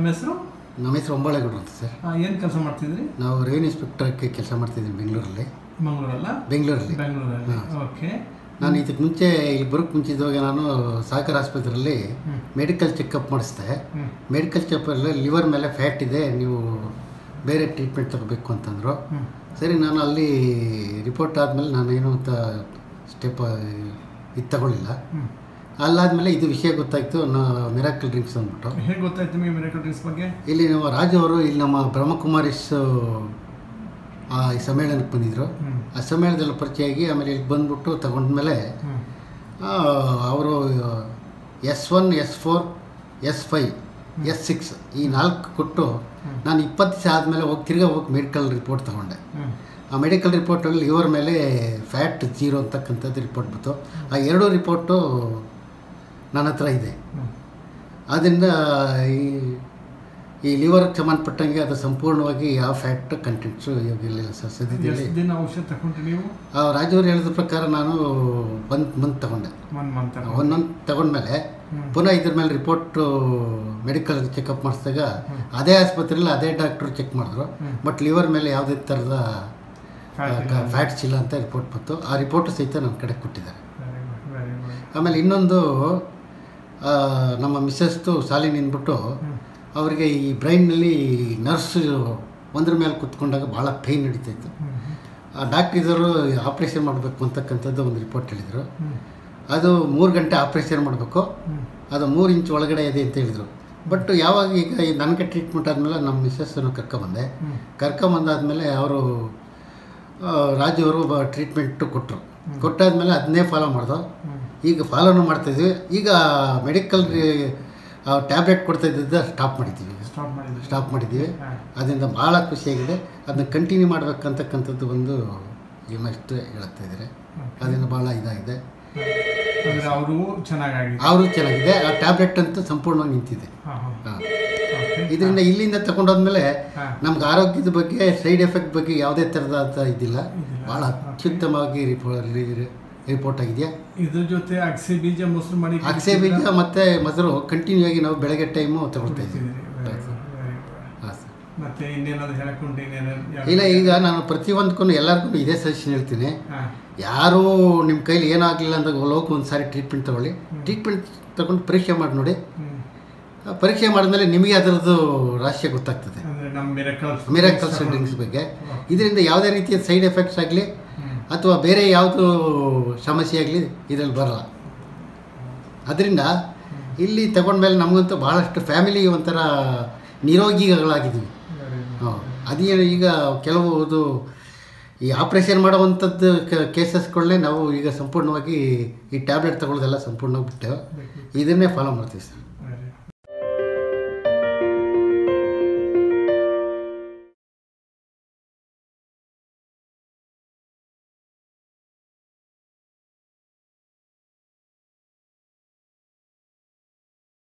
ತಮ್ಮ ಹೆಸರು ನಮ್ಮ ಹೆಸರು ಒಂಬಾಳೆಗೌಡರು ಅಂತ ಸರ್ ಏನು ಕೆಲಸ ಮಾಡ್ತಿದ್ರಿ ನಾವು ರೆವಿನ್ಯೂ ಇನ್ಸ್ಪೆಕ್ಟರ್ಗೆ ಕೆಲಸ ಮಾಡ್ತಿದ್ದೀನಿ ಬೆಂಗಳೂರಲ್ಲಿ ಮಂಗಳೂರಲ್ಲ ಬೆಂಗಳೂರಲ್ಲಿ ಬೆಂಗಳೂರಲ್ಲಿ ಓಕೆ ನಾನು ಇದಕ್ಕೆ ಮುಂಚೆ ಇಲ್ಲಿ ಬರೋಕ್ಕೆ ಮುಂಚಿದ್ದಾಗ ನಾನು ಸಹಕಾರ ಆಸ್ಪತ್ರೆಯಲ್ಲಿ ಮೆಡಿಕಲ್ ಚೆಕಪ್ ಮಾಡಿಸ್ದೆ ಹ್ಮ್. ಮೆಡಿಕಲ್ ಚೆಕಪ್ಪಲ್ಲಿ ಲಿವರ್ ಮೇಲೆ ಫ್ಯಾಟ್ ಇದೆ ನೀವು ಬೇರೆ ಟ್ರೀಟ್ಮೆಂಟ್ ತಗೋಬೇಕು ಅಂತಂದರು ಹ್ಮ್. ಸರಿ ನಾನು ಅಲ್ಲಿ ರಿಪೋರ್ಟ್ ಆದಮೇಲೆ ನಾನು ಏನು ಅಂತ ಸ್ಟೆಪ್ ಇದು ತಗೊಳ್ಳಿಲ್ಲ ಹ್ಮ್. ಅಲ್ಲಾದಮೇಲೆ ಇದು ವಿಷಯ ಗೊತ್ತಾಯಿತು ಮಿರಾಕಲ್ ಡ್ರಿಂಕ್ಸ್ ಅಂದ್ಬಿಟ್ಟು ಹೇಗೆ ಗೊತ್ತಾಯ್ತು ನಿಮಗೆ ಮಿರಾಕಲ್ ಡ್ರಿಂಕ್ಸ್ ಬಗ್ಗೆ ಇಲ್ಲಿ ನಮ್ಮ ರಾಜು ಅವರು ಇಲ್ಲಿ ನಮ್ಮ ಬ್ರಹ್ಮಕುಮಾರಿಸ್ ಆ ಈ ಸಮ್ಮೇಳನಕ್ಕೆ ಬಂದಿದ್ದರು ಹ್ಮ್. ಆ ಸಮ್ಮೇಳನದಲ್ಲಿ ಪರಿಚಯ ಆಗಿ ಆಮೇಲೆ ಇಲ್ಲಿ ಬಂದ್ಬಿಟ್ಟು ತಗೊಂಡ್ಮೇಲೆ ಹ್ಮ್. ಅವರು S one S four S five S six ಈ ನಾಲ್ಕು ಕೊಟ್ಟು ನಾನು ಇಪ್ಪತ್ತು ದಿವಸ ಆದಮೇಲೆ ಹೋಗಿ ತಿರ್ಗಾ ಹೋಗಿ ಮೆಡಿಕಲ್ ರಿಪೋರ್ಟ್ ತಗೊಂಡೆ ಹ್ಮ್. ಆ ಮೆಡಿಕಲ್ ರಿಪೋರ್ಟಲ್ಲಿ ಲಿವರ್ ಮೇಲೆ ಫ್ಯಾಟ್ ಜೀರೋ ಅಂತಕ್ಕಂಥದ್ದು ರಿಪೋರ್ಟ್ ಬಂತು ಆ ಎರಡೂ ರಿಪೋರ್ಟು ನನ್ನ ಹತ್ರ ಇದೆ ಹ್ಮ್. ಆದ್ದರಿಂದ ಈ ಈ ಲಿವರ್ಗೆ ಸಂಬಂಧಪಟ್ಟಂಗೆ ಅದು ಸಂಪೂರ್ಣವಾಗಿ ಯಾವ ಫ್ಯಾಟ್ ಕಂಟೆಂಟ್ಸು ಇವಾಗಿರಲಿಲ್ಲ ಸರ್ ಸದ್ಯದಲ್ಲಿ ಎಷ್ಟು ದಿನ ಔಷಧ ತಗೊಂಡ್ರಿ ನೀವು ಆ ರಾಜವ್ರು ಹೇಳಿದ ಪ್ರಕಾರ ನಾನು ಒಂದು ಮಂತ್ ತಗೊಂಡೆ ಒನ್ ಮಂತ್ ಒನ್ ಮಂತ್ ತಗೊಂಡ್ಮೇಲೆ ಹ್ಮ್. ಪುನಃ ಇದ್ರ ಮೇಲೆ ರಿಪೋರ್ಟು ಮೆಡಿಕಲ್ ಚೆಕಪ್ ಮಾಡಿಸಿದಾಗ ಅದೇ ಆಸ್ಪತ್ರೆಯಲ್ಲಿ ಅದೇ ಡಾಕ್ಟ್ರು ಚೆಕ್ ಮಾಡಿದ್ರು ಹ್ಮ್. ಬಟ್ ಲಿವರ್ ಮೇಲೆ ಯಾವುದೇ ಥರದ Fat ಇಲ್ಲ. ಫ್ಯಾಟ್ಸ್ ಇಲ್ಲ ಅಂತ ರಿಪೋರ್ಟ್ ಬಂತು ಆ ರಿಪೋರ್ಟು ಸಹಿತ ನಮ್ಮ ಕಡೆ ಕೊಟ್ಟಿದ್ದಾರೆ ವೆರಿ ಗುಡ್ ವೆರಿ ಗುಡ್ ಆಮೇಲೆ ಇನ್ನೊಂದು ಆ, ನಮ್ಮ ಮಿಸ್ಸಸ್ದು ಸಾಲಿನ ಅಂದ್ಬಿಟ್ಟು ಹ್ಮ್. ಅವರಿಗೆ ಈ ಬ್ರೈನ್ನಲ್ಲಿ ನರ್ಸ್ ಒಂದ್ರ ಮೇಲೆ ಕುತ್ಕೊಂಡಾಗ ಭಾಳ ಪೇಯ್ನ್ ನಡೀತಾಯಿತ್ತು ಹ್ಮ್. ಆ ಡಾಕ್ಟ್ರ್ ಇದ್ದವರು ಆಪ್ರೇಷನ್ ಮಾಡಬೇಕು ಅಂತಕ್ಕಂಥದ್ದು ಒಂದು ರಿಪೋರ್ಟ್ ಹೇಳಿದರು ಹ್ಮ್. ಅದು ಮೂರು ಗಂಟೆ ಆಪ್ರೇಷನ್ ಮಾಡಬೇಕು ಹ್ಮ್. ಅದು ಅದು ಮೂರು ಇಂಚ್ ಒಳಗಡೆ ಇದೆ ಅಂತ ಹೇಳಿದರು ಬಟ್ ಯಾವಾಗ ಈಗ ಈ ನನಗೆ ಟ್ರೀಟ್ಮೆಂಟ್ ಆದಮೇಲೆ ನಮ್ಮ ಮಿಸ್ಸಸ್ಸನ್ನು ಕರ್ಕೊಂಬಂದೆ ಹ್ಮ್. ಕರ್ಕೊಂಬಂದಾದ್ಮೇಲೆ ಅವರು ರಾಜು ಅವರು ಟ್ರೀಟ್ಮೆಂಟು ಕೊಟ್ಟರು ಕೊಟ್ಟಾದ್ಮೇಲೆ ಅದನ್ನೇ ಫಾಲೋ ಮಾಡ್ದೋ ಹ್ಮ್. ಈಗ ಫಾಲೋನು ಮಾಡ್ತಾಯಿದ್ವಿ ಈಗ ಮೆಡಿಕಲ್ ಟ್ಯಾಬ್ಲೆಟ್ ಕೊಡ್ತಾ ಇದ್ದಿದ್ದ ಸ್ಟಾಪ್ ಮಾಡಿದ್ದೀವಿ ಈಗ ಸ್ಟಾಪ್ ಮಾಡಿದ್ರಿ ಸ್ಟಾಪ್ ಮಾಡಿದ್ದೀವಿ ಹಾ. ಅದರಿಂದ ಭಾಳ ಖುಷಿಯಾಗಿದೆ ಅದನ್ನ ಕಂಟಿನ್ಯೂ ಮಾಡ್ಬೇಕಂತಕ್ಕಂಥದ್ದು ಒಂದು ಏನಷ್ಟು ಹೇಳ್ತಾ ಇದ್ದಾರೆ ಅದರಿಂದ ಭಾಳ ಇದಾಗಿದೆ ಅಂದ್ರೆ ಅವರು ಚೆನ್ನಾಗಾಗಿದೆ ಅವರು ಚೆನ್ನಾಗಿದೆ ಆ ಟ್ಯಾಬ್ಲೆಟ್ ಅಂತೂ ಸಂಪೂರ್ಣವಾಗಿ ನಿಂತಿದೆ ಹಾಂ ಹಾಂ ಹಾಂ ಓಕೆ ಇದರಿಂದ ಇಲ್ಲಿಂದ ತಗೊಂಡೋದ್ಮೇಲೆ ಹಾ. ನಮ್ಗೆ ಆರೋಗ್ಯದ ಬಗ್ಗೆ ಸೈಡ್ ಎಫೆಕ್ಟ್ ಬಗ್ಗೆ ಯಾವುದೇ ಥರದ ಇದಿಲ್ಲ ಇದಿಲ್ಲ. ಭಾಳ ಅತ್ಯುತ್ತಮವಾಗಿ ರಿಪೋರ್ಟ್ ಆಗಿದೆಯಾ ಇದ್ರ ಜೊತೆ ಅಗಸೆ ಬೀಜ ಮೊಸರು ಮಾಡಿ ಅಗಸೆ ಬೀಜ ಮತ್ತು ಮೊಸರು ಕಂಟಿನ್ಯೂ ಆಗಿ ನಾವು ಬೆಳಗ್ಗೆ ಟೈಮು ತಗೊಳ್ತಾ ಇದ್ದೀವಿ Very good, very good. ಹಾಂ ಸರ್ ಮತ್ತೆ ಇನ್ನೇನಾದ್ರು ಹೇಳಕೊಂಡು ಇನ್ನೇನಾದ್ರು ಇಲ್ಲ ಈಗ ನಾನು ಪ್ರತಿಯೊಂದಕ್ಕೂ ಎಲ್ಲರಿಗೂ ಇದೇ ಸಜೆಷನ್ ಹೇಳ್ತೀನಿ ಹಾಂ ಯಾರೂ ನಿಮ್ಮ ಕೈಲಿ ಏನಾಗಲಿಲ್ಲ ಅಂದಾಗ ಹೋಗಿ ಒಂದು ಸಾರಿ ಟ್ರೀಟ್ಮೆಂಟ್ ತೊಗೊಳ್ಳಿ ಟ್ರೀಟ್ಮೆಂಟ್ ತಗೊಂಡು ಪರೀಕ್ಷೆ ಮಾಡಿ ನೋಡಿ ಹ್ಮ್. ಆ ಪರೀಕ್ಷೆ ಮಾಡಿದ್ಮೇಲೆ ನಿಮಗೆ ಅದರದ್ದು ರಹಸ್ಯ ಗೊತ್ತಾಗ್ತದೆ ಅಂದ್ರೆ ನಮ್ಮ ಮಿರಕಲ್ ಮಿರಾಕಲ್ಸ್ ಡ್ರಿಂಕ್ಸ್ ಬಗ್ಗೆ ಇದರಿಂದ ಯಾವುದೇ ರೀತಿಯ ಸೈಡ್ ಎಫೆಕ್ಟ್ಸ್ ಆಗಲಿ ಹ್ಮ್. ಅಥವಾ ಬೇರೆ ಯಾವುದು ಸಮಸ್ಯೆ ಆಗಲಿ ಇದರಲ್ಲಿ ಬರಲ್ಲ ಅದರಿಂದ ಇಲ್ಲಿ ತಗೊಂಡ್ಮೇಲೆ ನಮಗಂತೂ ಭಾಳಷ್ಟು ಫ್ಯಾಮಿಲಿ ಒಂಥರ ನಿರೋಗಿಗಳಾಗಿದ್ದೀವಿ Very good. ಹಾಂ ಅದೇ ಈಗ ಕೆಲವು ಇದು ಈ ಆಪ್ರೇಷನ್ ಮಾಡುವಂಥದ್ದು ಕೇಸಸ್ಗಳನ್ನೇ ನಾವು ಈಗ ಸಂಪೂರ್ಣವಾಗಿ ಈ ಟ್ಯಾಬ್ಲೆಟ್ ತಗೊಳ್ಳೋದೆಲ್ಲ ಸಂಪೂರ್ಣವಾಗಿ ಬಿಟ್ಟು ಇದನ್ನೇ ಫಾಲೋ ಮಾಡ್ತೀವಿ ಸರ್